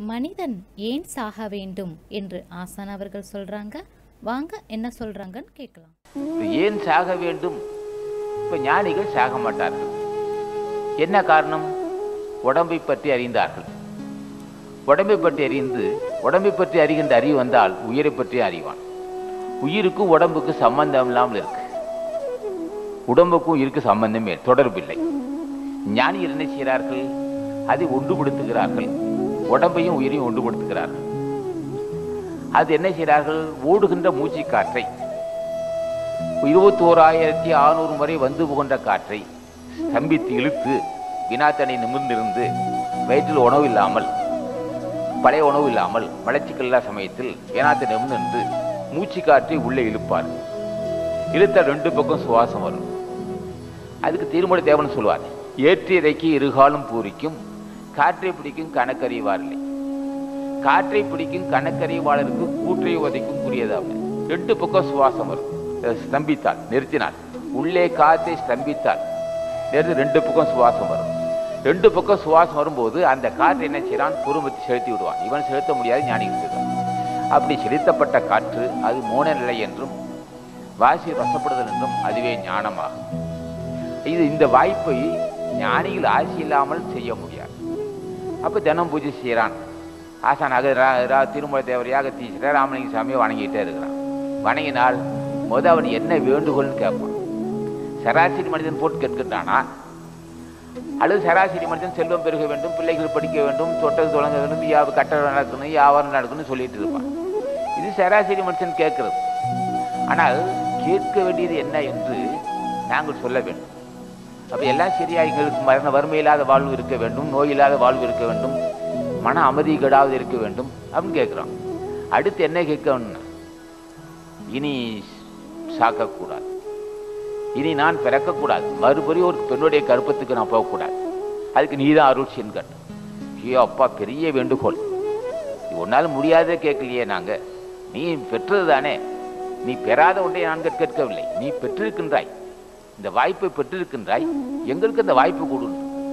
மனிதன் ஏன் சாக வேண்டும் என்று ஆசான் அவர்கள் சொல்றாங்க வாங்க என்ன சொல்றாங்கன்னு கேட்கலாம் இப்ப ஏன் சாக வேண்டும் இப்ப ஞானிகள் சாக மாட்டார்கள் என்ன காரணம் உடம்பை பற்றி அறிந்தார்கள் உடம்பை பற்றி அறிந்து உடம்பை பற்றி அறிகின்ற அறிவு வந்தால் உயிரை பற்றி அறிவான் உயிருக்கும் உடம்புக்கு சம்பந்தம் இல்லாமல் இருக்கு உடம்புக்கும் உயிருக்கு சம்பந்தமே தொடர்பில்லை ஞானிகள் என்ன செய்கிறார்கள் அதை ஒன்றுபடுத்துகிறார்கள் உடம்பையும் உயிரையும் ஒன்றுபடுத்துகிறார்கள் அது என்ன செய்கிறார்கள் ஓடுகின்ற மூச்சு காற்றை இருபத்தோராயிரத்தி ஆறுநூறு முறை வந்து புகின்ற காற்றை ஸ்தம்பித்து இழுத்து வினாத்தனை நிமிர்ந்திருந்து வயிற்றில் உணவு இல்லாமல் பழைய உணவு இல்லாமல் மலச்சிக்கல் இல்லா சமயத்தில் வினாத்தை நிமிர்ந்து மூச்சு காற்றை உள்ளே இழுப்பார் இழுத்த ரெண்டு பக்கம் சுவாசம் வரும் அதுக்கு திருமண தேவன் சொல்வார் ஏற்றியதைக்கு இருகாலும் பூரிக்கும் காற்றை பிடிக்கும் கணக்கறிவார் இல்லை காற்றை பிடிக்கும் கணக்கறிவாளருக்கு கூற்றை உதைக்கும் புரியதாவது ரெண்டு பக்கம் சுவாசம் வரும் அஹ் ஸ்தம்பித்தால் நிறுத்தினாள் உள்ளே காற்றை ஸ்தம்பித்தால் நிறுத்தி ரெண்டு பக்கம் சுவாசம் வரும் ரெண்டு பக்கம் சுவாசம் வரும்போது அந்த காற்றை என்ன செய்யறான் குறும்பத்தி செலுத்தி விடுவான் இவன் செலுத்த முடியாது ஞானிகள் செலுத்துவான் அப்படி செலுத்தப்பட்ட காற்று அது மோன நிலை என்றும் வாசி வசப்படுதல் என்றும் அதுவே ஞானமாகும் இது இந்த வாய்ப்பை ஞானிகள் ஆசி இல்லாமல் செய்ய முடியாது அப்போ தினம் பூஜை செய்கிறான் ஆசானாக ரா- ரா- திருமல தேவர் யாகத்தி ராமலிங்க சாமியை வணங்கிட்டே இருக்கிறான் வணங்கினால் முத அவன் என்ன வேண்டுகோள்னு கேட்பான் சராசரி மனிதன் போட்டு கேட்கின்றானா அல்லது சராசரி மனிதன் செல்வம் பெருக வேண்டும் பிள்ளைகள் படிக்க வேண்டும் தொட்டது தொடங்க வேண்டும் யா கட்டடம் நடக்கணும் வியாபாரம் நடக்கணும்னு சொல்லிட்டு இருப்பான் இது சராசரி மனுஷன் கேட்கிறது ஆனால் கேட்க வேண்டியது என்ன என்று நாங்கள் சொல்ல வேண்டும் அப்போ எல்லாம் சரியா எங்களுக்கு மரண வறுமை இல்லாத வாழ்வு இருக்க வேண்டும் நோய் இல்லாத வாழ்வு இருக்க வேண்டும் மன அமைதி கெடாவது இருக்க வேண்டும் அப்படின்னு கேட்குறோம் அடுத்து என்ன கேட்கணும்னா இனி சாக்கக்கூடாது இனி நான் பிறக்கக்கூடாது மறுபடியும் ஒரு பெண்ணுடைய கருப்பத்துக்கு நான் போகக்கூடாது அதுக்கு நீ தான் அருள் சென்கட் ஐயோ அப்பா பெரிய வேண்டுகோள் உன்னால் முடியாத கேட்கலையே நாங்க நீ பெற்றது தானே நீ பெறாத ஒன்றை நாங்கள் கேட்கவில்லை நீ பெற்றிருக்கின்றாய் இந்த வாய்ப்பை பெற்றிருக்கின்றாய் எங்களுக்கு அந்த வாய்ப்பு கொடு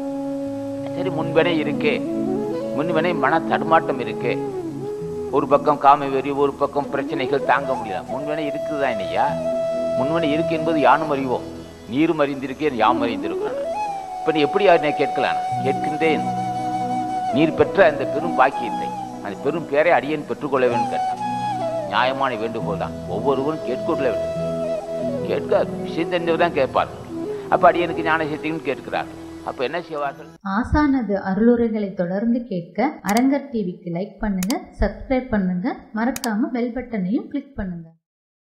சரி முன்பினை இருக்கே முன்பினை மன தடுமாட்டம் இருக்கே ஒரு பக்கம் காம வெறி ஒரு பக்கம் பிரச்சனைகள் தாங்க முடியல முன்வினை இருக்குதா இல்லையா முன்வினை இருக்கு என்பது யானும் அறிவோம் நீரும் அறிந்திருக்கேன் யாம் அறிந்திருக்கிறேன் இப்ப நீ எப்படி என்னை கேட்கலாம் கேட்கின்றேன் நீர் பெற்ற அந்த பெரும் பாக்கியத்தை அந்த பெரும் பேரை அடியேன் பெற்றுக்கொள்ள வேண்டும் கேட்டான் நியாயமான வேண்டுகோள் தான் ஒவ்வொருவரும் கேட்கொள்ள வேண்டும் கேட்க விஷயம் தெரிஞ்சவர் தான் கேட்பார் அப்ப அடியனுக்கு ஞான சக்தின்னு கேட்கிறார் அப்ப என்ன செய்வார்கள் ஆசானது அருளுரைகளை தொடர்ந்து கேட்க அரங்கர் டிவிக்கு லைக் பண்ணுங்க சப்ஸ்கிரைப் பண்ணுங்க மறக்காம பெல் பட்டனையும் கிளிக் பண்ணுங்க